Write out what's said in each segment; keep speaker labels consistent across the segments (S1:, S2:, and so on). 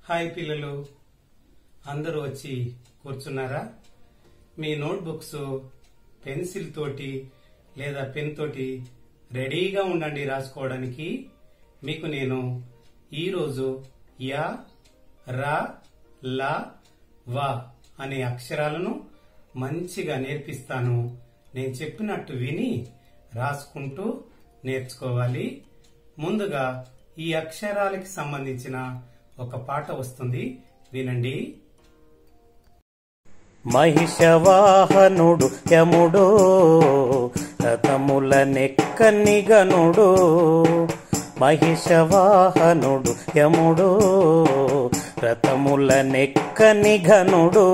S1: hi పిల్లలు అందరూ వచ్చి కూర్చున్నారా మీ నోట్బుక్స్ పెన్సిల్ తోటి లేదా పెన్ తోటి రెడీగా ఉండండి రాసుకోవడానికి మీకు నేను ఈరోజు యా రా లా వా అనే అక్షరాలను మంచిగా నేర్పిస్తాను నేను చెప్పినట్టు విని రాసుకుంటూ నేర్చుకోవాలి ముందుగా ఈ అక్షరాలకి సంబంధించిన ఒక పాట వస్తుంది వినండి
S2: మహిషవాహనుడు యముడు రథముల నెక్కని గనుడు మహిషవాహనుడు యముడు రథముల నెక్కని ఘనుడు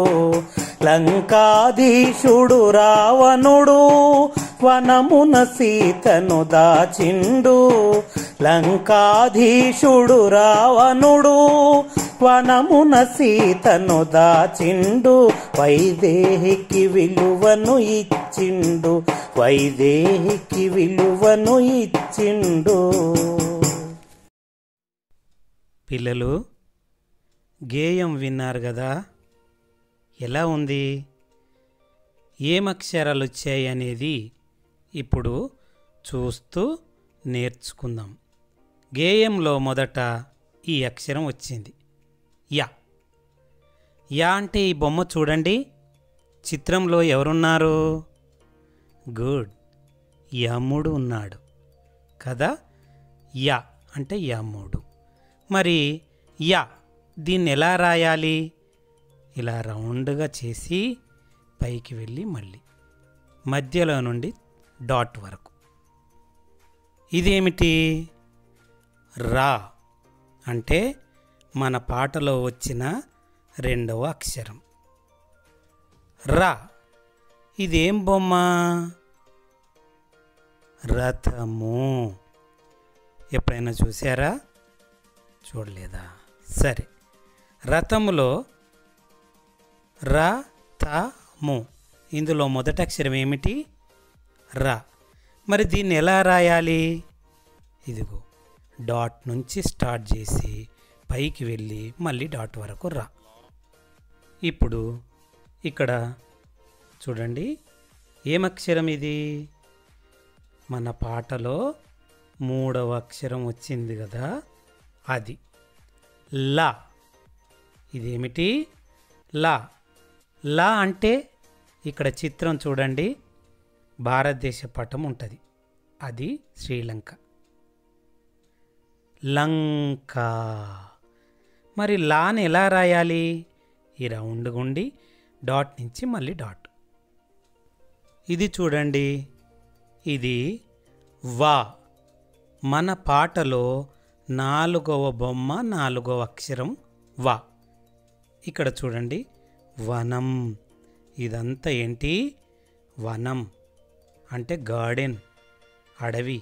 S2: లంకాధీశుడు రావణుడు వనమున సీతను దాచిండు లంకాధీశుడు రావణుడు వనమున సీతను దాచిండు వైదేహికి విలువను ఇచ్చిండు వైదేహికి విలువను ఇచ్చిండు
S1: పిల్లలు గేయం విన్నారు కదా ఎలా ఉంది ఏం అక్షరాలు వచ్చాయి అనేది ఇప్పుడు చూస్తూ నేర్చుకుందాం గేయంలో మొదట ఈ అక్షరం వచ్చింది యా యా అంటే ఈ బొమ్మ చూడండి చిత్రంలో ఎవరున్నారు గుడ్ యముడు ఉన్నాడు కదా యా అంటే యముడు మరి యా దీన్ని ఎలా రాయాలి ఇలా రౌండ్గా చేసి పైకి వెళ్ళి మళ్ళీ మధ్యలో నుండి డాట్ వరకు ఇదేమిటి రా అంటే మన పాటలో వచ్చిన రెండవ అక్షరం రా ఇదేం బొమ్మ రథము ఎప్పుడైనా చూసారా చూడలేదా సరే రథములో రథము ఇందులో మొదటి అక్షరం ఏమిటి రా మరి దీన్ని ఎలా రాయాలి ఇదిగో డాట్ నుంచి స్టార్ట్ చేసి పైకి వెళ్ళి మళ్ళీ డాట్ వరకు రా ఇప్పుడు ఇక్కడ చూడండి ఏమక్షరం ఇది మన పాటలో మూడవ అక్షరం వచ్చింది కదా అది లా ఇదేమిటి లా లా అంటే ఇక్కడ చిత్రం చూడండి భారతదేశ పటం ఉంటుంది అది శ్రీలంక లంక మరి లాని ఎలా రాయాలి ఈ రౌండ్ గుండి డాట్ నుంచి మళ్ళీ డాట్ ఇది చూడండి ఇది వా మన పాటలో నాలుగవ బొమ్మ నాలుగవ అక్షరం వా ఇక్కడ చూడండి వనం ఇదంతా ఏంటి వనం అంటే గార్డెన్ అడవి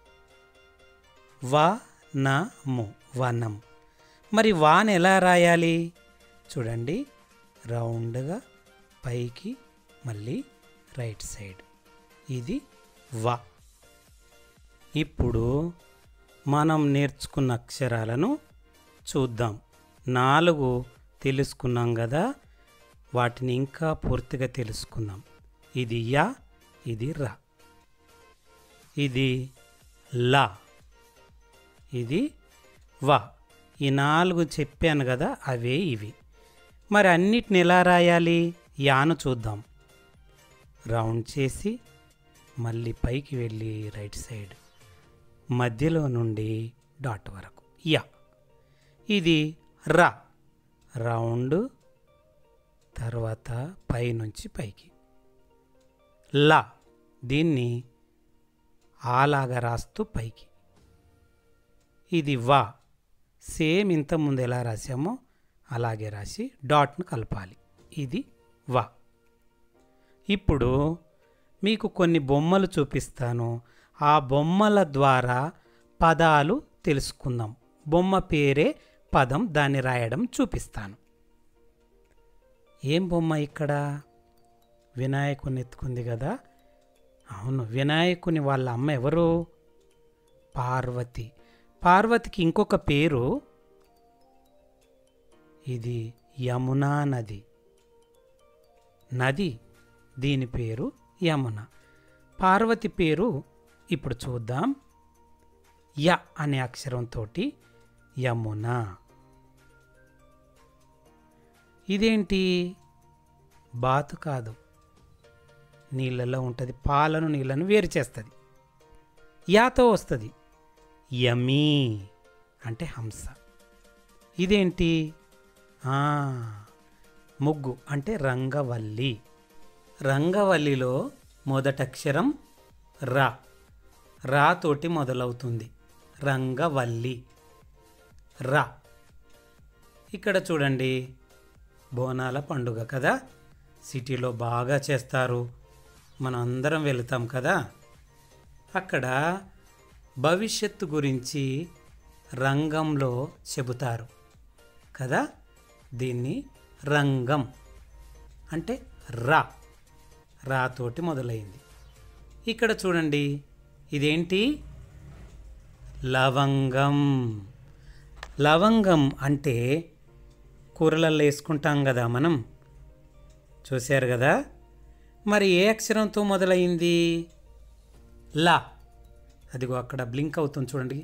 S1: వనము వనం మరి వాన్ ఎలా రాయాలి చూడండి రౌండ్గా పైకి మళ్ళీ రైట్ సైడ్ ఇది వా ఇప్పుడు మనం నేర్చుకున్న అక్షరాలను చూద్దాం నాలుగు తెలుసుకున్నాం కదా వాటిని ఇంకా పూర్తిగా తెలుసుకుందాం ఇది యా ఇది రా ఇది లా ఇది వా ఈ నాలుగు చెప్పాను కదా అవే ఇవి మరి అన్నిటిని ఎలా రాయాలి యాను చూద్దాం రౌండ్ చేసి మళ్ళీ పైకి వెళ్ళి రైట్ సైడ్ మధ్యలో నుండి డాట్ వరకు యా ఇది రా రౌండ్ తర్వాత పైనుంచి పైకి లా దీన్ని ఆలాగా రాస్తూ పైకి ఇది వా సేమ్ ఇంతకుముందు ఎలా రాసామో అలాగే రాసి డాట్ను కలపాలి ఇది వా ఇప్పుడు మీకు కొన్ని బొమ్మలు చూపిస్తాను ఆ బొమ్మల ద్వారా పదాలు తెలుసుకుందాం బొమ్మ పేరే పదం దాన్ని రాయడం చూపిస్తాను ఏం బొమ్మ ఇక్కడ వినాయకుని ఎత్తుకుంది కదా అవును వినాయకుని వాళ్ళ అమ్మ ఎవరు పార్వతి పార్వతికి ఇంకొక పేరు ఇది యమునా నది నది దీని పేరు యమున పార్వతి పేరు ఇప్పుడు చూద్దాం య అనే అక్షరంతో యమున ఇదేంటి బాతు కాదు నీళ్ళలో ఉంటుంది పాలను నీళ్ళను వేరు చేస్తుంది యాతో వస్తుంది యమీ అంటే హంస ఇదేంటి ఆ, ముగ్గు అంటే రంగవల్లి రంగవల్లిలో మొదటక్షరం రా రాతోటి మొదలవుతుంది రంగవల్లి రా ఇక్కడ చూడండి బోనాల పండుగ కదా సిటీలో బాగా చేస్తారు మనం అందరం వెళుతాం కదా అక్కడ భవిష్యత్తు గురించి రంగంలో చెబుతారు కదా దీన్ని రంగం అంటే రా రాతోటి మొదలైంది ఇక్కడ చూడండి ఇదేంటి లవంగం లవంగం అంటే కూరలలో వేసుకుంటాం కదా మనం చూశారు కదా మరి ఏ అక్షరంతో మొదలైంది లా అదిగో అక్కడ బ్లింక్ అవుతుంది చూడండి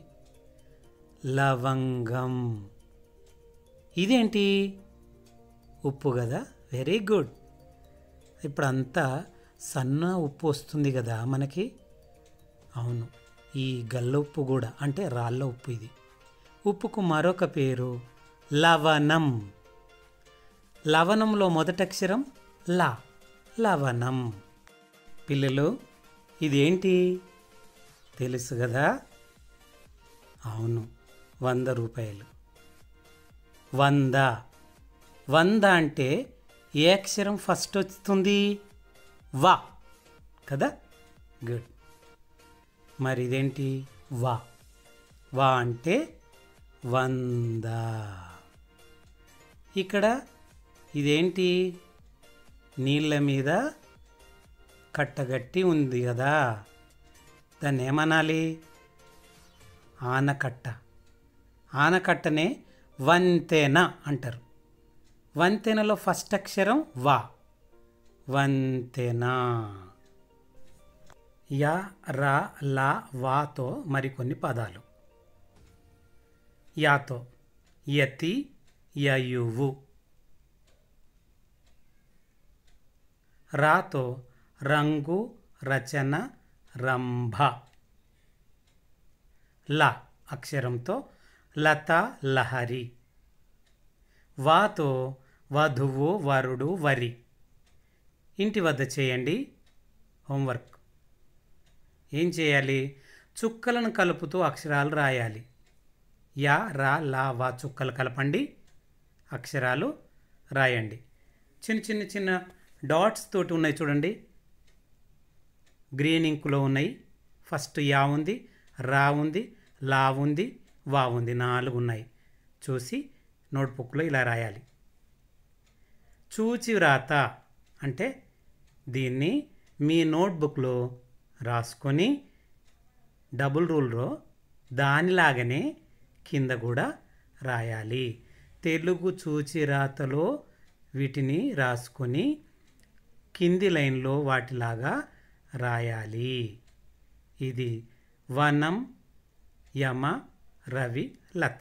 S1: లవంగం ఇదేంటి ఉప్పు కదా వెరీ గుడ్ ఇప్పుడు అంతా సన్న ఉప్పు వస్తుంది కదా మనకి అవును ఈ గల్ల ఉప్పు కూడా అంటే రాళ్ళ ఉప్పు ఇది ఉప్పుకు మరొక పేరు లవణం లవణంలో మొదటక్షరం లా లవణం పిల్లలు ఇదేంటి తెలుసు కదా అవును వంద రూపాయలు వంద వంద అంటే ఏ అక్షరం ఫస్ట్ వస్తుంది వా కదా గుడ్ మరి ఇదేంటి వా వా అంటే వంద ఇక్కడ ఇదేంటి నీళ్ళ మీద కట్టగట్టి ఉంది కదా దాన్ని ఏమనాలి ఆనకట్ట ఆనకట్టనే వంతెన అంటారు వంతెనలో ఫస్ట్ అక్షరం వా వంతెన యా రా లా వాతో మరికొన్ని పదాలు యాతో యతి యయువు రాతో రంగు రచన రంభ ల అక్షరంతో లత లహరి వాతో వధువు వరుడు వరి ఇంటి వద్ద చేయండి హోంవర్క్ ఏం చేయాలి చుక్కలను కలుపుతూ అక్షరాలు రాయాలి యా రా లా వా చుక్కలు కలపండి అక్షరాలు రాయండి చిన్న చిన్న చిన్న డాట్స్ తోటి ఉన్నాయి చూడండి గ్రీన్ ఇంకులో ఉన్నాయి ఫస్ట్ యా ఉంది రా ఉంది లా ఉంది వా ఉంది నాలుగు ఉన్నాయి చూసి నోట్బుక్లో ఇలా రాయాలి చూచి వ్రాత అంటే దీన్ని మీ నోట్బుక్లో రాసుకొని డబుల్ రూల్లో దానిలాగానే కింద కూడా రాయాలి తెలుగు చూచి రాతలో వీటిని రాసుకొని కింది లైన్లో వాటిలాగా రాయాలి ఇది వనం యమ రవి లత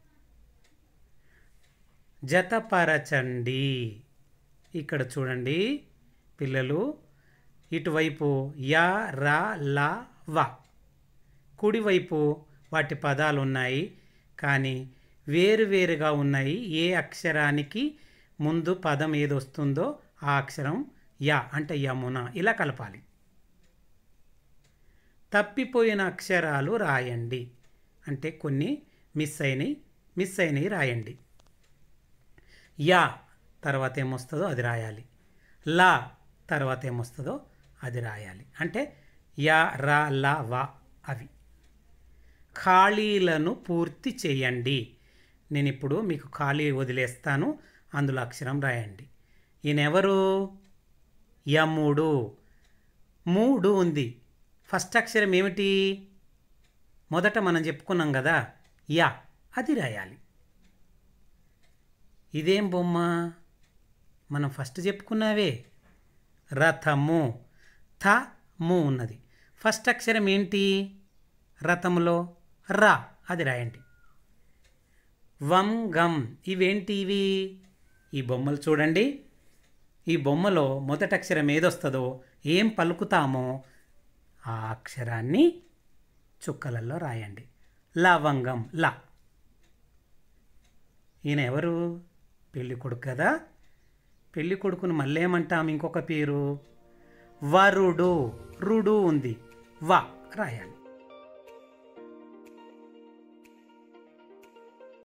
S1: జతపరచండి ఇక్కడ చూడండి పిల్లలు ఇటువైపు యా రా లా వా కుడివైపు వాటి పదాలు ఉన్నాయి కానీ వేరువేరుగా ఉన్నాయి ఏ అక్షరానికి ముందు పదం ఏది వస్తుందో ఆ అక్షరం యా అంటే యమున ఇలా కలపాలి తప్పిపోయిన అక్షరాలు రాయండి అంటే కొన్ని మిస్ అయినాయి మిస్ అయినవి రాయండి యా తర్వాత ఏమొస్తుందో అది రాయాలి లా తర్వాత ఏమొస్తుందో అది రాయాలి అంటే యా రా లా వా అవి ఖాళీలను పూర్తి చేయండి నేను ఇప్పుడు మీకు ఖాళీ వదిలేస్తాను అందులో అక్షరం రాయండి ఈయనెవరు యముడు మూడు ఉంది ఫస్ట్ అక్షరం ఏమిటి మొదట మనం చెప్పుకున్నాం కదా యా అది రాయాలి ఇదేం బొమ్మ మనం ఫస్ట్ చెప్పుకున్నావే రథము థ ము ఉన్నది ఫస్ట్ అక్షరం ఏంటి రథములో రా అది రాయండి వం గం ఇవేంటి ఇవి ఈ బొమ్మలు చూడండి ఈ బొమ్మలో మొదటి అక్షరం ఏదొస్తుందో ఏం పలుకుతామో ఆ అక్షరాన్ని చుక్కలలో రాయండి లవంగం లా ఈయన ఎవరు పెళ్ళి కొడుకు కదా పెళ్ళి కొడుకును మళ్ళీ ఏమంటాం ఇంకొక పేరు వరుడు రుడు ఉంది వా రాయండి